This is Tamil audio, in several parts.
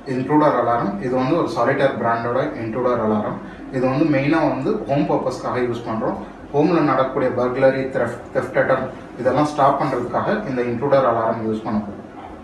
இன்ட்ரூடர் அலாரம் இது வந்து ஒரு சாலிட்டர் பிராண்டோட இன்ட்ரூடர் அலாரம் இது வந்து மெயினாக வந்து ஹோம் பர்பஸ்க்காக யூஸ் பண்ணுறோம் ஹோமில் நடக்கக்கூடிய பர்குலரி தெஃப்ட் தெஃப்ட் அட்டம் இதெல்லாம் ஸ்டாப் பண்ணுறதுக்காக இந்த இன்ட்ரூடர் அலாரம் யூஸ் பண்ண போகிறோம்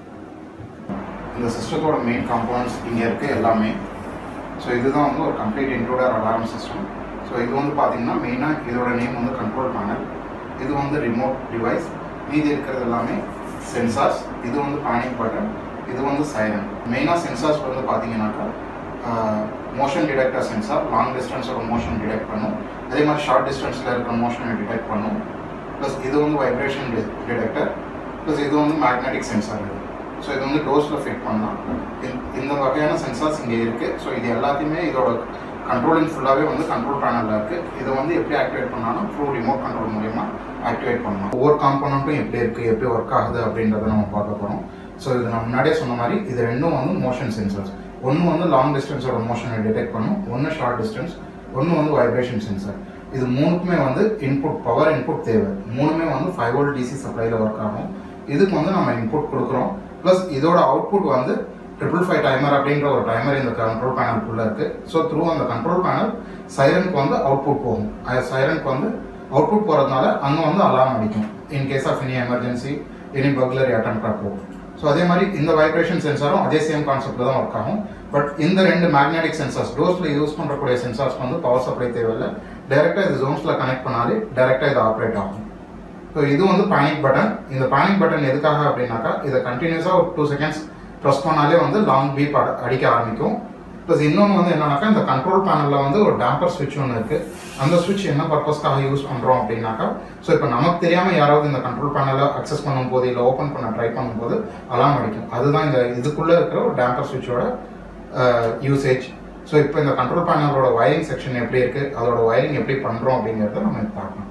இந்த சிஸ்டத்தோட மெயின் காம்பனன்ட்ஸ் இங்கே இருக்குது எல்லாமே ஸோ இதுதான் வந்து ஒரு complete intruder alarm system so இது வந்து பார்த்தீங்கன்னா மெயினாக இதோட நேம் வந்து கண்ட்ரோல் பேனல் இது வந்து ரிமோட் டிவைஸ் மீதி இருக்கிறது எல்லாமே சென்சார்ஸ் இது வந்து பேனிக் பட்டன் இது வந்து சைரன் மெயினாக சென்சார்ஸ் வந்து பார்த்தீங்கன்னாக்கா மோஷன் டிடெக்டர் சென்சார் லாங் டிஸ்டன்ஸோட மோஷன் டிடெக்ட் பண்ணும் அதே மாதிரி ஷார்ட் டிஸ்டன்ஸில் இருக்கிற மோஷனை டிடெக்ட் பண்ணும் ப்ளஸ் இது வந்து வைப்ரேஷன் டிடெக்டர் ப்ளஸ் இது வந்து மேக்னெட்டிக் சென்சார் இது ஸோ இது வந்து டோஸில் ஃபிட் பண்ணலாம் இந்த- இந்த வகையான சென்சார்ஸ் இங்கே இருக்குது ஸோ இது எல்லாத்தையுமே இதோட கண்ட்ரோலிங் ஃபுல்லாகவே வந்து கண்ட்ரோல் பேனலில் இருக்குது இதை வந்து எப்படி ஆக்டிவேட் பண்ணாலும் த்ரூ ரிமோட் கண்ட்ரோல் மூலியமாக ஆக்டிவேட் பண்ணலாம் ஒவ்வொரு காம்பனண்ட்டும் எப்படி இருக்குது எப்படி ஒர்க் ஆகுது அப்படின்றத நம்ம பார்க்க போகிறோம் ஸோ இது நான் முன்னாடியே சொன்ன மாதிரி இது ரெண்டும் வந்து மோஷன் சென்சார்ஸ் ஒன்று வந்து லாங் டிஸ்டன்ஸோட மோஷனை டிடெக்ட் பண்ணும் ஒன்று ஷார்ட் டிஸ்டன்ஸ் ஒன்று வந்து வைப்ரேஷன் சென்சார் இது மூணுக்குமே வந்து இன்புட் பவர் இன்புட் தேவை மூணுமே வந்து ஃபைவ் வோல்ட் டிசி சப்ளைல ஒர்க் ஆகும் இதுக்கு வந்து நம்ம இன்புட் கொடுக்குறோம் ப்ளஸ் இதோட அவுட்புட் வந்து ட்ரிபிள் ஃபைவ் டைமர் அப்படின்ற ஒரு டைமர் இந்த கண்ட்ரோல் பேனலுக்குள்ளே இருக்குது ஸோ த்ரூ அந்த கண்ட்ரோல் பேனல் சைரனுக்கு வந்து அவுட்புட் போகும் சைரனுக்கு வந்து அவுட்புட் போகிறதுனால அங்கே வந்து அலார்ம் அடிக்கும் in case of any emergency any burglary attempt போகும் ஸோ அதே மாதிரி இந்த வைப்ரேஷன் சென்சாரும் அதே சேம் கான்செப்டில் தான் ஒர்க் ஆகும் பட் இந்த ரெண்டு மேக்னெட்டிக் சென்சார்ஸ் டோஸில் யூஸ் பண்ணக்கூடிய சென்சார்ஸ் வந்து பவர் சப்ளை தேவையில்லை டைரெக்டாக இது ஜோன்ஸில் கனெக்ட் பண்ணாலே டைரெக்டாக இது ஆப்ரேட் ஆகும் ஸோ இது வந்து பேனிக் பட்டன் இந்த பேனிக் பட்டன் எதுக்காக அப்படின்னாக்கா இதை கண்டினியூஸாக ஒரு டூ செகண்ட்ஸ் ப்ரெஸ் பண்ணாலே வந்து லாங் பீப் அடிக்க ஆரம்பிக்கும் ப்ளஸ் இன்னொன்று வந்து என்னன்னாக்கா இந்த கண்ட்ரோல் பேனலில் வந்து ஒரு டேம்பர் சுவிட்ச் ஒன்று இருக்குது அந்த சுவிட்ச் என்ன பர்பஸ்க்காக யூஸ் பண்ணுறோம் அப்படின்னாக்கா ஸோ இப்போ நமக்கு தெரியாமல் யாராவது இந்த கண்ட்ரோல் பேனலை அக்சஸ் பண்ணும்போது இல்லை ஓப்பன் பண்ண ட்ரை பண்ணும்போது அலாம் அடிக்கும் அதுதான் இந்த இதுக்குள்ளே இருக்கிற ஒரு டேம்பர் சுவிட்சோட யூசேஜ் ஸோ இப்போ இந்த கண்ட்ரோல் பேனலோட வயரிங் செக்ஷன் எப்படி இருக்குது அதோட வயரிங் எப்படி பண்ணுறோம் அப்படிங்கிறத நம்ம இப்ப பார்க்கலாம்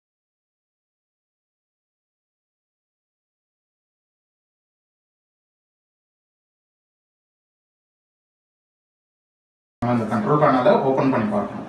நம்ம இந்த கண்ட்ரோல் பேனலை ஓப்பன் பண்ணி பார்க்கணும்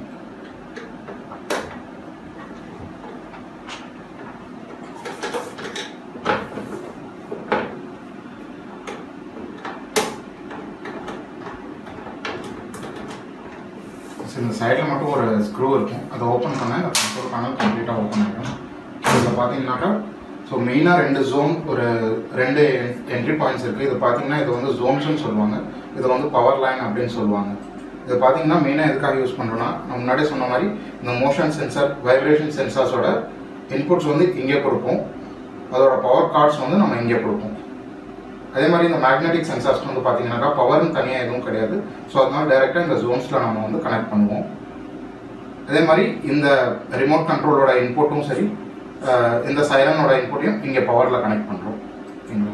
ஸோ இந்த சைடில் மட்டும் ஒரு ஸ்க்ரூ இருக்கும் அதை ஓப்பன் பண்ண இந்த கண்ட்ரோல் பேனல் கம்ப்ளீட்டாக ஓப்பன் ஆகிடும் இதில் பார்த்தீங்கன்னாக்கா ஸோ மெயினாக ரெண்டு ஜோன் ஒரு ரெண்டு என்ட்ரி பாயிண்ட்ஸ் இருக்குது இது பார்த்தீங்கன்னா இது வந்து ஜோன்ஸ்னு சொல்லுவாங்க இது வந்து பவர் லைன் அப்படின்னு சொல்லுவாங்க இது பார்த்தீங்கன்னா மெயினாக எதுக்காக யூஸ் பண்ணுறோன்னா நான் முன்னாடியே சொன்ன மாதிரி இந்த மோஷன் சென்சார் வைப்ரேஷன் சென்சார்ஸோட இன்புட்ஸ் வந்து இங்கே கொடுப்போம் அதோட பவர் கார்ட்ஸ் வந்து நம்ம இங்கே கொடுப்போம் அதே மாதிரி இந்த மேக்னெட்டிக் சென்சார்ஸ் வந்து பார்த்தீங்கன்னாக்கா பவர்னு தனியாக எதுவும் கிடையாது ஸோ அதனால டைரெக்டாக இந்த ஜோன்ஸில் நம்ம வந்து கனெக்ட் பண்ணுவோம் அதே மாதிரி இந்த ரிமோட் கண்ட்ரோலோட இன்புட்டும் சரி அஹ், இந்த சைரனோட இன்புட்டையும் இங்கே பவரில் கனெக்ட் பண்ணுறோம் ஓகேங்களா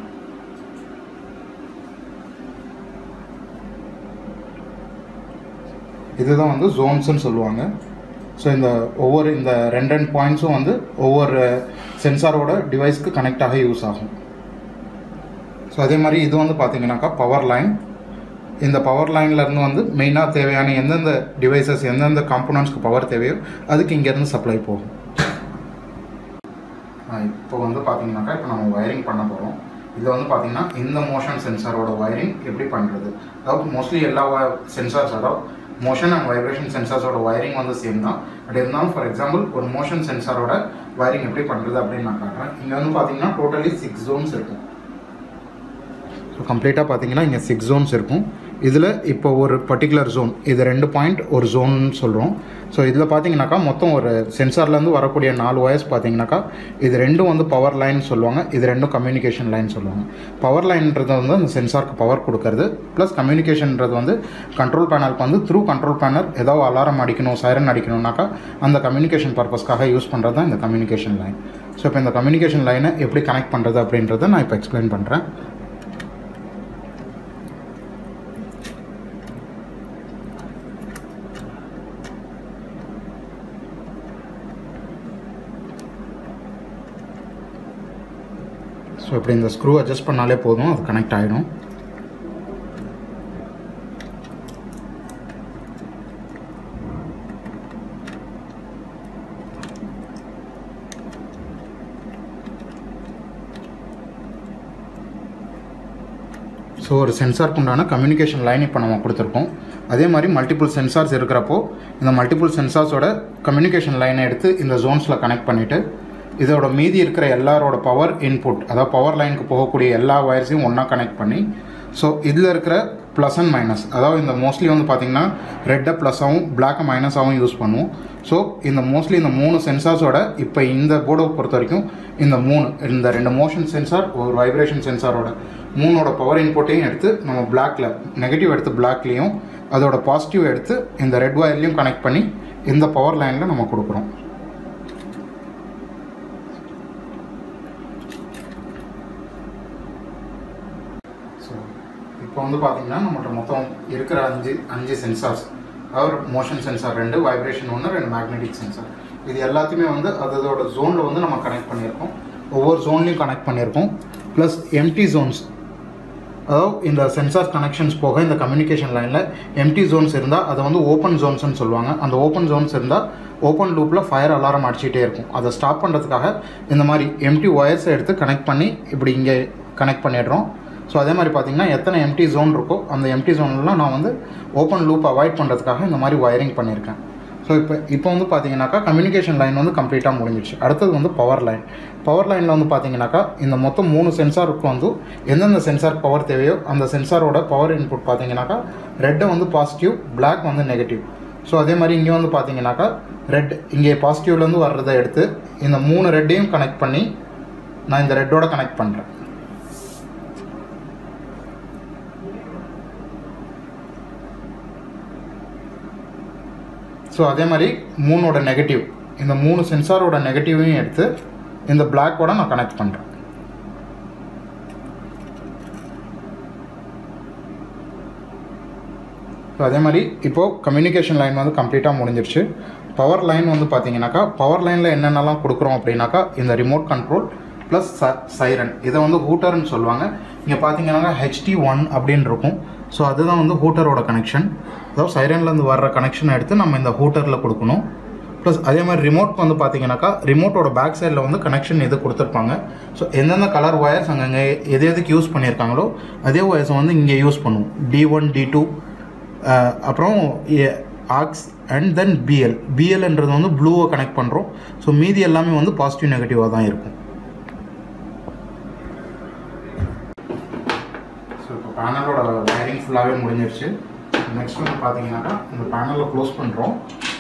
இதுதான் வந்து ஜோன்ஸ்னு சொல்லுவாங்க ஸோ இந்த ஒவ்வொரு இந்த ரெண்டு ரெண்டு பாயிண்ட்ஸும் வந்து ஒவ்வொரு சென்சாரோட டிவைஸ்க்கு கனெக்ட் ஆக யூஸ் ஆகும் ஸோ அதே மாதிரி இது வந்து பார்த்தீங்கன்னாக்கா பவர் லைன் இந்த பவர் லைன்லேருந்து வந்து மெயினாக தேவையான எந்தெந்த டிவைசஸ் எந்தெந்த காம்போனன்ட்ஸ்க்கு பவர் தேவையோ அதுக்கு இங்கேருந்து சப்ளை போகும் இப்போ வந்து பார்த்தீங்கன்னாக்கா இப்போ நம்ம வயரிங் பண்ண போகிறோம் இதில் வந்து பார்த்தீங்கன்னா இந்த மோஷன் சென்சாரோட வயரிங் எப்படி பண்ணுறது அதாவது மோஸ்ட்லி எல்லா சென்சார்ஸ் அதாவது மோஷன் அண்ட் வைப்ரேஷன் சென்சார்ஸோட வயரிங் வந்து சேம் தான் பட் இருந்தாலும் ஃபார் எக்ஸாம்பிள் ஒரு மோஷன் சென்சாரோட வயரிங் எப்படி பண்ணுறது அப்படின்னு நான் காட்டுறேன் இங்கே வந்து பார்த்தீங்கன்னா டோட்டலி சிக்ஸ் ஜோன்ஸ் இருக்கும் ஸோ கம்ப்ளீட்டாக பார்த்தீங்கன்னா இங்கே சிக்ஸ் ஜோன்ஸ் இருக்கும் இதில் இப்போ ஒரு பர்டிகுலர் ஜோன் இது ரெண்டு பாயிண்ட் ஒரு ஜோன்னு சொல்கிறோம் ஸோ இதில் பார்த்தீங்கன்னாக்கா மொத்தம் ஒரு சென்சார்லேருந்து வரக்கூடிய நாலு ஒயர்ஸ் பார்த்தீங்கன்னாக்கா இது ரெண்டும் வந்து பவர் லைன் சொல்லுவாங்க இது ரெண்டும் கம்யூனிகேஷன் லைன் சொல்லுவாங்க பவர் லைன்ன்றது வந்து அந்த சென்சாருக்கு பவர் கொடுக்கறது ப்ளஸ் கம்யூனிகேஷன்ன்றது வந்து கண்ட்ரோல் பேனலுக்கு வந்து த்ரூ கண்ட்ரோல் பேனல் ஏதாவது அலாரம் அடிக்கணும் சைரன் அடிக்கணும்னாக்கா அந்த கம்யூனிகேஷன் பர்பஸ்க்காக யூஸ் பண்ணுறது தான் இந்த கம்யூனிகேஷன் லைன் ஸோ இப்போ இந்த கம்யூனிகேஷன் லைனை எப்படி கனெக்ட் பண்ணுறது அப்படின்றத நான் இப்போ எக்ஸ்பிளைன் பண்ணுறேன் ஸோ இப்படி இந்த ஸ்க்ரூ அட்ஜஸ்ட் பண்ணாலே போதும் அது கனெக்ட் ஆகிடும் ஸோ ஸோ ஒரு சென்சாருக்கு உண்டான கம்யூனிகேஷன் லைன் இப்போ நம்ம கொடுத்துருக்கோம் அதே மாதிரி மல்டிபிள் சென்சார்ஸ் இருக்கிறப்போ இந்த மல்டிபிள் சென்சார்ஸோட கம்யூனிகேஷன் லைனை எடுத்து இந்த ஜோன்ஸில் கனெக்ட் பண்ணிவிட்டு இதோட மீதி இருக்கிற எல்லாரோட பவர் இன்புட் அதாவது பவர் லைனுக்கு போகக்கூடிய எல்லா வயர்ஸையும் ஒன்றா கனெக்ட் பண்ணி ஸோ இதில் இருக்கிற ப்ளஸ் அண்ட் மைனஸ் அதாவது இந்த மோஸ்ட்லி வந்து பார்த்திங்கன்னா ரெட்டை ப்ளஸ்ஸாகவும் பிளாக்கை மைனஸாகவும் யூஸ் பண்ணுவோம் ஸோ இந்த மோஸ்ட்லி இந்த மூணு சென்சார்ஸோட இப்போ இந்த போர்டை பொறுத்த வரைக்கும் இந்த மூணு இந்த ரெண்டு மோஷன் சென்சார் ஒரு வைப்ரேஷன் சென்சாரோட மூணோட பவர் இன்புட்டையும் எடுத்து நம்ம பிளாக்ல நெகட்டிவ் எடுத்து பிளாக்லேயும் அதோட பாசிட்டிவ் எடுத்து இந்த ரெட் ஒயர்லேயும் கனெக்ட் பண்ணி இந்த பவர் லைனில் நம்ம கொடுக்குறோம் ஸோ இப்போ வந்து பார்த்தீங்கன்னா நம்மள்ட்ட மொத்தம் இருக்கிற அஞ்சு அஞ்சு சென்சார்ஸ் அதாவது மோஷன் சென்சார் ரெண்டு வைப்ரேஷன் ஒன்று ரெண்டு மேக்னெட்டிக் சென்சார் இது எல்லாத்தையுமே வந்து அதோட ஜோனில் வந்து நம்ம கனெக்ட் பண்ணியிருக்கோம் ஒவ்வொரு ஜோன்லையும் கனெக்ட் பண்ணியிருக்கோம் ப்ளஸ் எம்டி ஜோன்ஸ் அதாவது இந்த சென்சார் கனெக்ஷன்ஸ் போக இந்த கம்யூனிகேஷன் லைனில் எம்டி ஜோன்ஸ் இருந்தால் அதை வந்து ஓப்பன் ஜோன்ஸ்னு சொல்லுவாங்க அந்த ஓப்பன் ஜோன்ஸ் இருந்தால் ஓப்பன் லூப்பில் ஃபயர் அலாரம் அடிச்சிட்டே இருக்கும் அதை ஸ்டாப் பண்ணுறதுக்காக இந்த மாதிரி எம்டி ஒயர்ஸை எடுத்து கனெக்ட் பண்ணி இப்படி இங்கே கனெக்ட் பண்ணிடுறோம் ஸோ அதே மாதிரி பார்த்தீங்கன்னா எத்தனை எம்டி ஜோன் இருக்கோ அந்த எம்டி ஜோன்லாம் நான் வந்து ஓப்பன் லூப் அவாய்ட் பண்ணுறதுக்காக இந்த மாதிரி ஒயரிங் பண்ணியிருக்கேன் ஸோ இப்போ இப்போ வந்து பார்த்தீங்கன்னாக்கா கம்யூனிகேஷன் லைன் வந்து கம்ப்ளீட்டாக முடிஞ்சிடுச்சு அடுத்தது வந்து பவர் லைன் பவர் லைனில் வந்து பார்த்தீங்கன்னாக்கா இந்த மொத்தம் மூணு சென்சாருக்கு வந்து எந்தெந்த சென்சார் பவர் தேவையோ அந்த சென்சாரோட பவர் இன்புட் பார்த்தீங்கன்னாக்கா ரெட்டை வந்து பாசிட்டிவ் பிளாக் வந்து நெகட்டிவ் ஸோ அதே மாதிரி இங்கே வந்து பார்த்தீங்கன்னாக்கா ரெட் இங்கே பாசிட்டிவ்லேருந்து வர்றதை எடுத்து இந்த மூணு ரெட்டையும் கனெக்ட் பண்ணி நான் இந்த ரெட்டோட கனெக்ட் பண்ணுறேன் ஸோ அதே மாதிரி மூணோட நெகட்டிவ் இந்த மூணு சென்சாரோட நெகட்டிவையும் எடுத்து இந்த பிளாக்கோட நான் கனெக்ட் பண்ணுறேன் ஸோ அதே மாதிரி இப்போது கம்யூனிகேஷன் லைன் வந்து கம்ப்ளீட்டாக முடிஞ்சிருச்சு பவர் லைன் வந்து பார்த்தீங்கன்னாக்கா பவர் லைனில் என்னென்னலாம் கொடுக்குறோம் அப்படின்னாக்கா இந்த ரிமோட் கண்ட்ரோல் ப்ளஸ் ச சைரன் இதை வந்து ஹூட்டர்னு சொல்லுவாங்க இங்கே பார்த்தீங்கன்னாக்கா ஹெச்டி ஒன் அப்படின்னு இருக்கும் ஸோ அதுதான் வந்து ஹூட்டரோட கனெக்ஷன் அதாவது சைரன்லேருந்து வர்ற கனெக்ஷனை எடுத்து நம்ம இந்த ஹூட்டரில் கொடுக்கணும் ப்ளஸ் அதே மாதிரி ரிமோட் வந்து பார்த்தீங்கன்னாக்கா ரிமோட்டோட பேக் சைடில் வந்து கனெக்ஷன் எது கொடுத்துருப்பாங்க ஸோ எந்தெந்த கலர் ஒயர்ஸ் அங்கங்கே எது எதுக்கு யூஸ் பண்ணியிருக்காங்களோ அதே ஒயர்ஸை வந்து இங்கே யூஸ் பண்ணுவோம் டி ஒன் டி டூ அப்புறம் ஆக்ஸ் அண்ட் தென் பிஎல் பிஎல்ன்றது வந்து ப்ளூவை கனெக்ட் பண்ணுறோம் ஸோ மீதி எல்லாமே வந்து பாசிட்டிவ் நெகட்டிவாக தான் இருக்கும் ஸோ இப்போ பேனலோட வயரிங் ஃபுல்லாகவே முடிஞ்சிருச்சு நெக்ஸ்ட் வந்து பார்த்தீங்கன்னாக்கா இந்த பேனலை க்ளோஸ் பண்ணுறோம்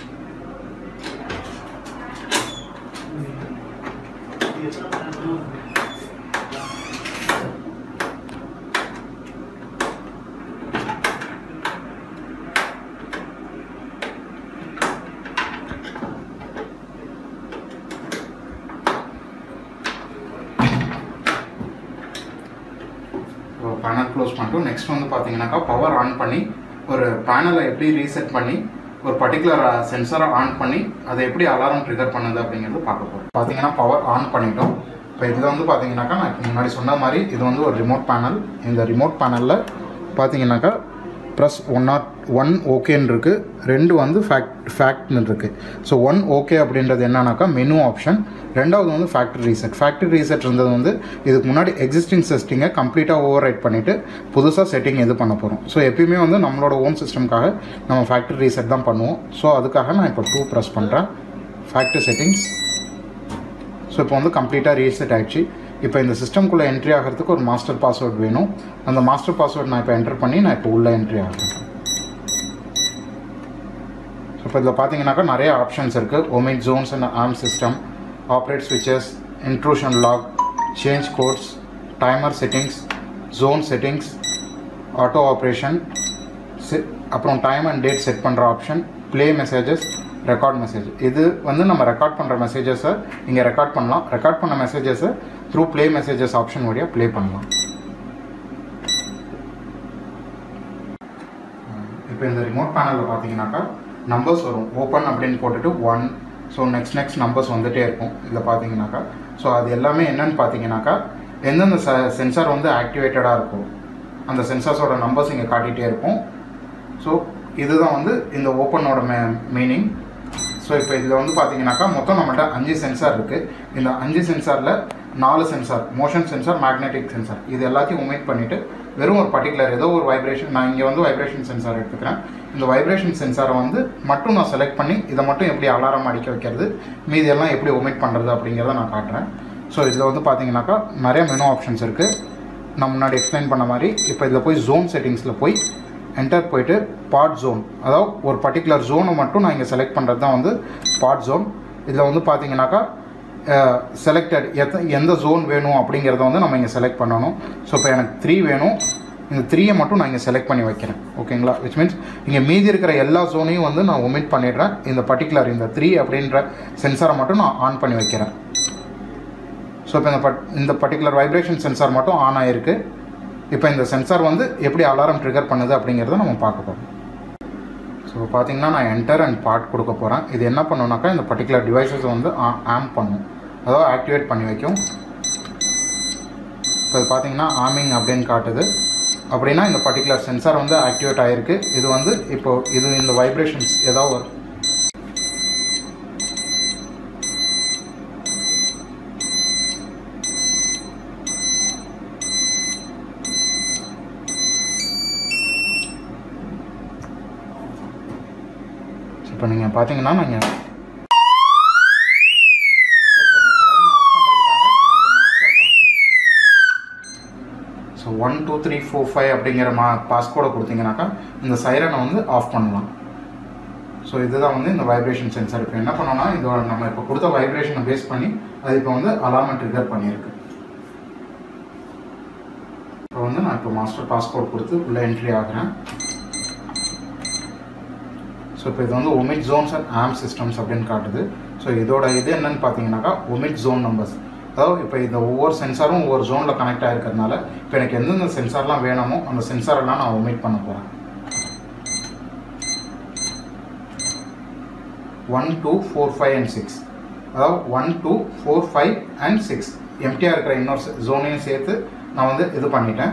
பேனல் க்ளோஸ் பண்ணிட்டோம் நெக்ஸ்ட் வந்து பார்த்தீங்கன்னாக்கா பவர் ஆன் பண்ணி ஒரு பேனலை எப்படி ரீசெட் பண்ணி ஒரு பர்டிகுலர் சென்சரை ஆன் பண்ணி அதை எப்படி அலாரம் ட்ரிகர் பண்ணுது அப்படிங்கிறது பார்க்க போகிறோம் பார்த்தீங்கன்னா பவர் ஆன் பண்ணிட்டோம் இப்போ இதில் வந்து பார்த்தீங்கன்னாக்கா நான் இப்போ முன்னாடி சொன்ன மாதிரி இது வந்து ஒரு ரிமோட் பேனல் இந்த ரிமோட் பேனலில் பார்த்தீங்கன்னாக்கா ப்ளஸ் ஒன் நாட் ஒன் ஓகேன்னு இருக்குது ரெண்டு வந்து ஃபேக்ட் ஃபேக்ட்னு இருக்குது ஸோ ஒன் ஓகே அப்படின்றது என்னன்னாக்கா மெனு ஆப்ஷன் ரெண்டாவது வந்து ஃபேக்ட்ரி ரீசெட் ஃபேக்ட்ரி ரீசெட் இருந்தது வந்து இதுக்கு முன்னாடி எக்ஸிஸ்டிங் சிஸ்டிங்கை கம்ப்ளீட்டாக ஓவர் ரைட் பண்ணிவிட்டு புதுசாக செட்டிங் எது பண்ண போகிறோம் ஸோ எப்பயுமே வந்து நம்மளோட ஓன் சிஸ்டம்காக நம்ம ஃபேக்ட்ரி ரீசெட் தான் பண்ணுவோம் ஸோ அதுக்காக நான் இப்போ டூ ப்ரெஸ் பண்ணுறேன் ஃபேக்ட்ரி செட்டிங்ஸ் ஸோ இப்போ வந்து கம்ப்ளீட்டாக ரீசெட் ஆகிடுச்சு இப்போ இந்த சிஸ்டம்குள்ளே என்ட்ரி ஆகிறதுக்கு ஒரு மாஸ்டர் பாஸ்வேர்ட் வேணும் அந்த மாஸ்டர் பாஸ்வேர்ட் நான் இப்போ என்டர் பண்ணி நான் இப்போ உள்ளே என்ட்ரி ஆகிறேன் ஸோ இப்போ இதில் பார்த்தீங்கன்னாக்கா நிறைய ஆப்ஷன்ஸ் இருக்குது omit zones and arm system operate ஸ்விட்சஸ் intrusion lock change codes timer settings zone settings auto operation அப்புறம் டைம் அண்ட் டேட் செட் பண்ணுற option play messages record message இது வந்து நம்ம ரெக்கார்ட் பண்ணுற மெசேஜஸை இங்கே ரெக்கார்ட் பண்ணலாம் ரெக்கார்ட் பண்ண மெசேஜஸை த்ரூ ப்ளே மெசேஜஸ் ஆப்ஷன் வழியாக ப்ளே பண்ணலாம் இப்போ இந்த ரிமோட் பேனலில் பார்த்தீங்கன்னாக்கா நம்பர்ஸ் வரும் ஓப்பன் அப்படின்னு போட்டுட்டு one so next next numbers வந்துகிட்டே இருக்கும் இதில் பார்த்தீங்கன்னாக்கா ஸோ அது எல்லாமே என்னன்னு பார்த்தீங்கன்னாக்கா எந்தெந்த செ சென்சார் வந்து ஆக்டிவேட்டடாக இருக்கும் அந்த சென்சார்ஸோட நம்பர்ஸ் இங்கே காட்டிகிட்டே இருக்கும் ஸோ இதுதான் வந்து இந்த ஓப்பனோட மே மீனிங் ஸோ இப்போ இதில் வந்து பார்த்தீங்கன்னாக்கா மொத்தம் நம்மள்ட்ட அஞ்சு சென்சார் இருக்குது இந்த அஞ்சு சென்சாரில் நாலு sensor motion sensor magnetic sensor இது எல்லாத்தையும் ஒமிட் பண்ணிவிட்டு வெறும் ஒரு பர்டிகுலர் ஏதோ ஒரு வைப்ரேஷன் நான் இங்கே வந்து வைப்ரேஷன் சென்சார் எடுத்துக்கிறேன் இந்த வைப்ரேஷன் சென்சாரை வந்து மட்டும் நான் செலக்ட் பண்ணி இதை மட்டும் எப்படி அலாரம் அடிக்க வைக்கிறது மீதி எல்லாம் எப்படி ஒமிட் பண்ணுறது அப்படிங்கிறத நான் காட்டுறேன் ஸோ இதில் வந்து பார்த்தீங்கன்னாக்கா நிறைய மெனு ஆப்ஷன்ஸ் இருக்குது நான் முன்னாடி எக்ஸ்பிளைன் பண்ண மாதிரி இப்போ இதில் போய் ஜோன் செட்டிங்ஸில் போய் என்டர் போயிட்டு பாட் ஜோன் அதாவது ஒரு பர்டிகுலர் ஜோனை மட்டும் நான் இங்கே செலக்ட் பண்ணுறது தான் வந்து பாட் ஜோன் இதில் வந்து பார்த்தீங்கன்னாக்கா செலக்டட் எத்த எந்த ஜோன் வேணும் அப்படிங்கிறத வந்து நம்ம இங்கே செலக்ட் பண்ணணும் ஸோ இப்போ எனக்கு த்ரீ வேணும் இந்த த்ரீயை மட்டும் நான் இங்கே செலக்ட் பண்ணி வைக்கிறேன் ஓகேங்களா விச் மீன்ஸ் இங்கே மீதி இருக்கிற எல்லா ஜோனையும் வந்து நான் ஒமிட் பண்ணிடுறேன் இந்த பர்டிகுலர் இந்த த்ரீ அப்படின்ற சென்சாரை மட்டும் நான் ஆன் பண்ணி வைக்கிறேன் ஸோ இப்போ இந்த பட் இந்த பர்டிகுலர் வைப்ரேஷன் சென்சார் மட்டும் ஆன் ஆகிருக்கு இப்போ இந்த சென்சார் வந்து எப்படி அலாரம் ட்ரிகர் பண்ணுது அப்படிங்கிறத நம்ம பார்க்க போகிறோம் ஸோ பார்த்தீங்கன்னா நான் என்டர் அண்ட் பார்ட் கொடுக்க போகிறேன் இது என்ன பண்ணுனாக்கா இந்த பர்டிகுலர் டிவைசஸை வந்து ஆம் பண்ணும் அதாவது ஆக்டிவேட் பண்ணி வைக்கும் இப்போ இது பார்த்தீங்கன்னா ஆமிங் அப்படின்னு காட்டுது அப்படின்னா இந்த பர்டிகுலர் சென்சார் வந்து ஆக்டிவேட் ஆகிருக்கு இது வந்து இப்போ இது இந்த வைப்ரேஷன்ஸ் ஏதாவது ஒரு இப்போ நீங்கள் பார்த்தீங்கன்னா நீங்கள் so one two three four five அப்படிங்கிற மா பாஸ்கோடை கொடுத்தீங்கன்னாக்கா இந்த சைரனை வந்து ஆஃப் பண்ணலாம் ஸோ இதுதான் வந்து இந்த வைப்ரேஷன் சென்சார் இப்போ என்ன பண்ணோம்னா இதோட நம்ம இப்போ கொடுத்த வைப்ரேஷனை பேஸ் பண்ணி அது இப்போ வந்து அலார்மை ட்ரிகர் பண்ணியிருக்கு இப்போ வந்து நான் இப்போ மாஸ்டர் பாஸ்கோட் கொடுத்து உள்ளே என்ட்ரி ஆகிறேன் ஸோ இப்போ இது வந்து omit zones and arm systems அப்படின்னு காட்டுது ஸோ இதோட இது என்னன்னு பார்த்தீங்கன்னாக்கா ஒமிட் ஜோன் நம்பர்ஸ் அதாவது இப்போ இந்த ஒவ்வொரு சென்சாரும் ஒவ்வொரு ஜோனில் கனெக்ட் ஆகிருக்கிறதுனால இப்போ எனக்கு எந்தெந்த சென்சார்லாம் வேணுமோ அந்த சென்சாரெல்லாம் நான் ஒமிட் பண்ண போகிறேன் one two four five and six அதாவது one two four five and six எம்டியாக இருக்கிற இன்னொரு ஜோனையும் சேர்த்து நான் வந்து இது பண்ணிட்டேன்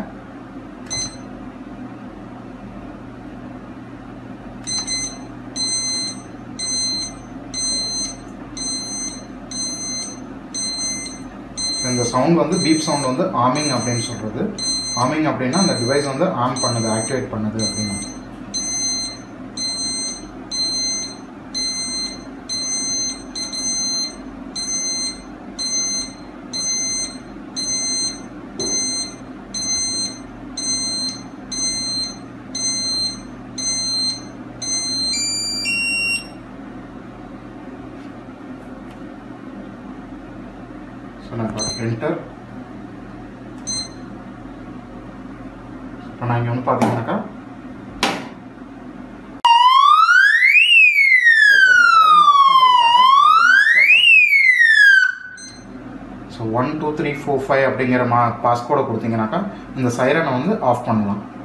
இந்த சவுண்ட் வந்து பீப் சவுண்ட் வந்து ஆமிங் அப்படின்னு சொல்கிறது ஆமிங் அப்படின்னா அந்த டிவைஸ் வந்து ஆன் பண்ணுது ஆக்டிவேட் பண்ணுது அப்படின்னு ஸோ நான் இப்போ என்டர் இப்போ நான் இங்கே வந்து பார்த்தீங்கன்னாக்கா so one two three four five அப்படிங்கிற மா பாஸ்கோடை கொடுத்தீங்கன்னாக்கா இந்த சைரனை வந்து ஆஃப் பண்ணலாம்